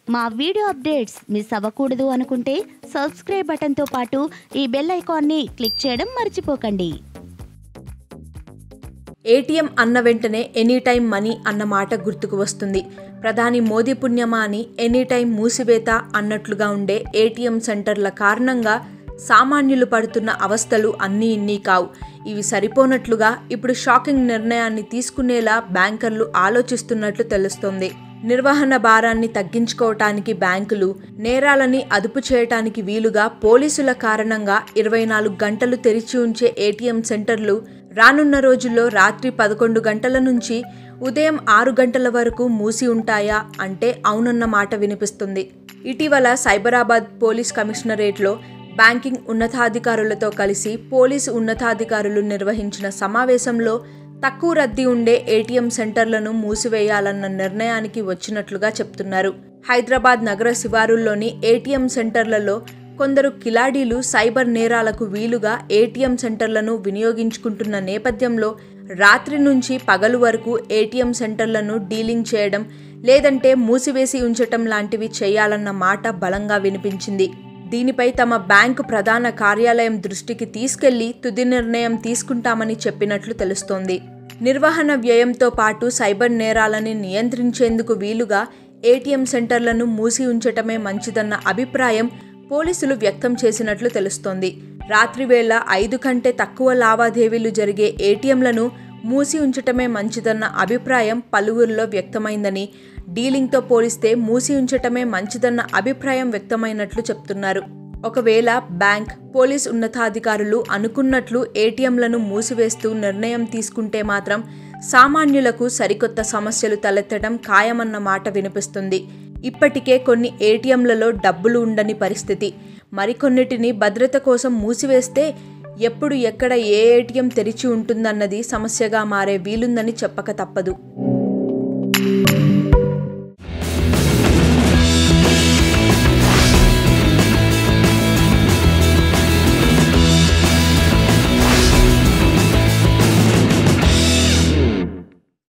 మా video updates miss అవ్వకూడదు అనుకుంటే సబ్స్క్రైబ్ బటన్తో పాటు ఈ బెల్ ఐకాన్ని క్లిక్ చేయడం మర్చిపోకండి ఏటీఎం అన్న వెంటనే ఎనీ టైం మనీ అన్న మాట గుర్తుకు వస్తుంది ప్రధాని మోదీ పుణ్యమా అని ఎనీ టైం మూసివేత అన్నట్లుగా ఉండే ఏటీఎం సెంటర్ల కారణంగా సామాన్యులు పడుతున్న అవస్థలు అన్నీ ఇన్నీ కావు ఇవి సరిపోనట్లుగా ఇప్పుడు షాకింగ్ నిర్ణయాన్ని తీసుకునేలా బ్యాంకర్లు ఆలోచిస్తున్నట్లు తెలుస్తోంది నిర్వహణ భారాన్ని తగ్గించుకోవటానికి బ్యాంకులు నేరాలని అదుపు చేయటానికి వీలుగా పోలీసుల కారణంగా ఇరవై నాలుగు గంటలు తెరిచి ఉంచే ఏటీఎం సెంటర్లు రానున్న రోజుల్లో రాత్రి పదకొండు గంటల నుంచి ఉదయం ఆరు గంటల వరకు మూసి ఉంటాయా అంటే అవునన్న మాట వినిపిస్తుంది ఇటీవల సైబరాబాద్ పోలీస్ కమిషనరేట్లో బ్యాంకింగ్ ఉన్నతాధికారులతో కలిసి పోలీసు ఉన్నతాధికారులు నిర్వహించిన సమావేశంలో తక్కువ రద్దీ ఉండే ఏటీఎం సెంటర్లను మూసివేయాలన్న నిర్ణయానికి వచ్చినట్లుగా చెప్తున్నారు హైదరాబాద్ నగర శివారుల్లోని ఏటీఎం సెంటర్లలో కొందరు కిలాడీలు సైబర్ నేరాలకు వీలుగా ఏటీఎం సెంటర్లను వినియోగించుకుంటున్న నేపథ్యంలో రాత్రి నుంచి పగలు వరకు ఏటీఎం సెంటర్లను డీలింగ్ చేయడం లేదంటే మూసివేసి ఉంచటం లాంటివి చేయాలన్న మాట బలంగా వినిపించింది దీనిపై తమ బ్యాంకు ప్రధాన కార్యాలయం దృష్టికి తీసుకెళ్లి తుది నిర్ణయం తీసుకుంటామని చెప్పినట్లు తెలుస్తోంది నిర్వహణ వ్యయంతో పాటు సైబర్ నేరాలని నియంత్రించేందుకు వీలుగా ఏటీఎం సెంటర్లను మూసి ఉంచటమే మంచిదన్న అభిప్రాయం పోలీసులు వ్యక్తం చేసినట్లు తెలుస్తోంది రాత్రివేళ ఐదు కంటే తక్కువ లావాదేవీలు జరిగే ఏటీఎంలను మూసి ఉంచటమే మంచిదన్న అభిప్రాయం పలువురిలో వ్యక్తమైందని డీలింగ్తో పోలిస్తే మూసి ఉంచటమే మంచిదన్న అభిప్రాయం వ్యక్తమైనట్లు చెప్తున్నారు ఒకవేళ బ్యాంక్ పోలీస్ ఉన్నతాధికారులు అనుకున్నట్లు ఏటీఎంలను మూసివేస్తూ నిర్ణయం తీసుకుంటే మాత్రం సామాన్యులకు సరికొత్త సమస్యలు తలెత్తడం ఖాయమన్న మాట వినిపిస్తుంది ఇప్పటికే కొన్ని ఏటీఎంలలో డబ్బులు ఉండని పరిస్థితి మరికొన్నిటిని భద్రత కోసం మూసివేస్తే ఎప్పుడు ఎక్కడ ఏ ఏటీఎం తెరిచి ఉంటుందన్నది సమస్యగా మారే వీలుందని చెప్పక తప్పదు